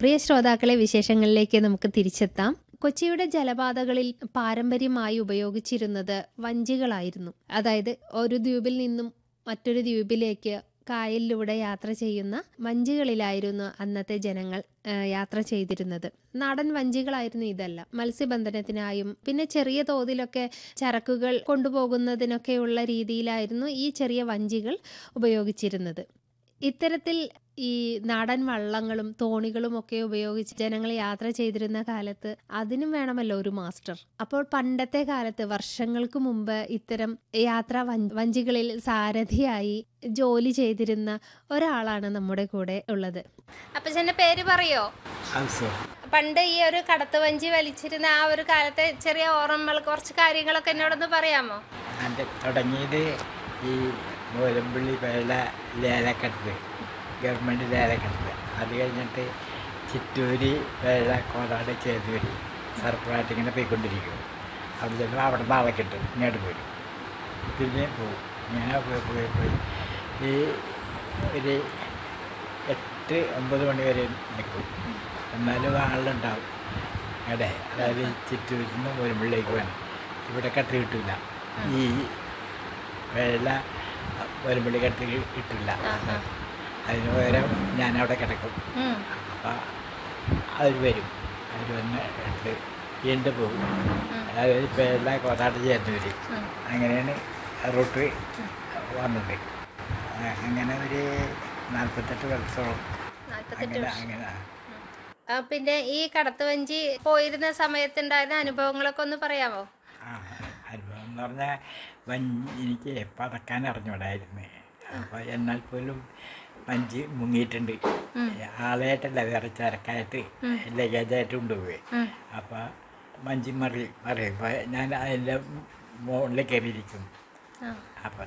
പ്രിയ ശ്രോതാക്കളെ വിശേഷങ്ങളിലേക്ക് നമുക്ക് തിരിച്ചെത്താം കൊച്ചിയുടെ ജലപാതകളിൽ പാരമ്പര്യമായി ഉപയോഗിച്ചിരുന്നത് വഞ്ചികളായിരുന്നു അതായത് ഒരു ദ്വീപിൽ നിന്നും മറ്റൊരു ദ്വീപിലേക്ക് കായലിലൂടെ യാത്ര ചെയ്യുന്ന വഞ്ചികളിലായിരുന്നു അന്നത്തെ ജനങ്ങൾ ആ, യാത്ര ചെയ്തിരുന്നത് നാടൻ വഞ്ചികളായിരുന്നു ഇതല്ല മത്സ്യബന്ധനത്തിനായും പിന്നെ ചെറിയ തോതിലൊക്കെ ചരക്കുകൾ കൊണ്ടുപോകുന്നതിനൊക്കെയുള്ള രീതിയിലായിരുന്നു ഈ ചെറിയ വഞ്ചികൾ ഉപയോഗിച്ചിരുന്നത് ഇത്തരത്തിൽ ഈ നാടൻ വള്ളങ്ങളും തോണികളും ഒക്കെ ഉപയോഗിച്ച് ജനങ്ങൾ യാത്ര ചെയ്തിരുന്ന കാലത്ത് അതിനും വേണമല്ലോ ഒരു മാസ്റ്റർ അപ്പോൾ പണ്ടത്തെ കാലത്ത് വർഷങ്ങൾക്ക് മുമ്പ് ഇത്തരം യാത്രാ വഞ്ച- വഞ്ചികളിൽ സാരഥിയായി ജോലി ചെയ്തിരുന്ന ഒരാളാണ് നമ്മുടെ കൂടെ ഉള്ളത് അപ്പച്ചന്റെ പേര് പറയോ അവസരം പണ്ട് ഈ ഒരു കടത്ത് വഞ്ചി വലിച്ചിരുന്ന ആ ഒരു കാലത്തെ ചെറിയ ഓർമ്മകൾ കുറച്ച് കാര്യങ്ങളൊക്കെ എന്നോടൊന്ന് പറയാമോ എൻ്റെ തുടങ്ങിയത് ഈ മൂലമ്പള്ളി പേള ലേലക്കടത്ത് ഗവൺമെൻറ് ലേലക്കടത്ത് അത് കഴിഞ്ഞിട്ട് ചിറ്റൂര് പേള കോടാട് ചേതൂര് സർപ്പറായിട്ട് ഇങ്ങനെ പോയിക്കൊണ്ടിരിക്കും അവിടെ ചെല്ലുമ്പോൾ അവിടെ നാളെ കിട്ടും ഇങ്ങോട്ട് പോരും പിന്നെ പോകും ഇങ്ങനെ പോയി പോയി പോയി ഈ ഒരു എട്ട് ഒമ്പത് മണി വരെ നിൽക്കും എന്നാലും ആളുണ്ടാവും അവിടെ അതായത് ചിറ്റൂരിൽ നിന്ന് മൂലമ്പള്ളിലേക്ക് വേണം ഇവിടെ കട്ട് കിട്ടില്ല ഈ വെള്ള വരുമ്പള്ളി കട്ട് കിട്ടില്ല അതിന് പകരം ഞാനവിടെ കിടക്കും അപ്പം അവർ വരും അവർ വന്ന് എടുത്ത് വീണ്ടും പോകും അതായത് പേരല കോതാട്ട് ചേർന്നൂര് അങ്ങനെയാണ് റൂട്ട് വന്നത് ആ, അങ്ങനെ ഒരു നാൽപ്പത്തെട്ട് വർഷത്തോളം അങ്ങനെ അങ്ങനെ ആ, പിന്നെ ഈ കടത്ത് വഞ്ചി പോയിരുന്ന സമയത്തുണ്ടായിരുന്ന അനുഭവങ്ങളൊക്കെ ഒന്ന് പറയാമോ ആ അനുഭവം എന്ന് പറഞ്ഞാൽ വൻ എനിക്ക് പതക്കാൻ അറിഞ്ഞൂടായിരുന്നു അപ്പോൾ എന്നാൽ പോലും വഞ്ചി മുങ്ങിയിട്ടുണ്ട് ആളായിട്ടല്ല വേറെ ചരക്കായിട്ട് ലഗേജായിട്ട് കൊണ്ടുപോയി അപ്പോൾ വഞ്ചി മറി മറിയും അപ്പോൾ ഞാൻ അതിൻ്റെ മുകളിൽ കയറിയിരിക്കും അപ്പം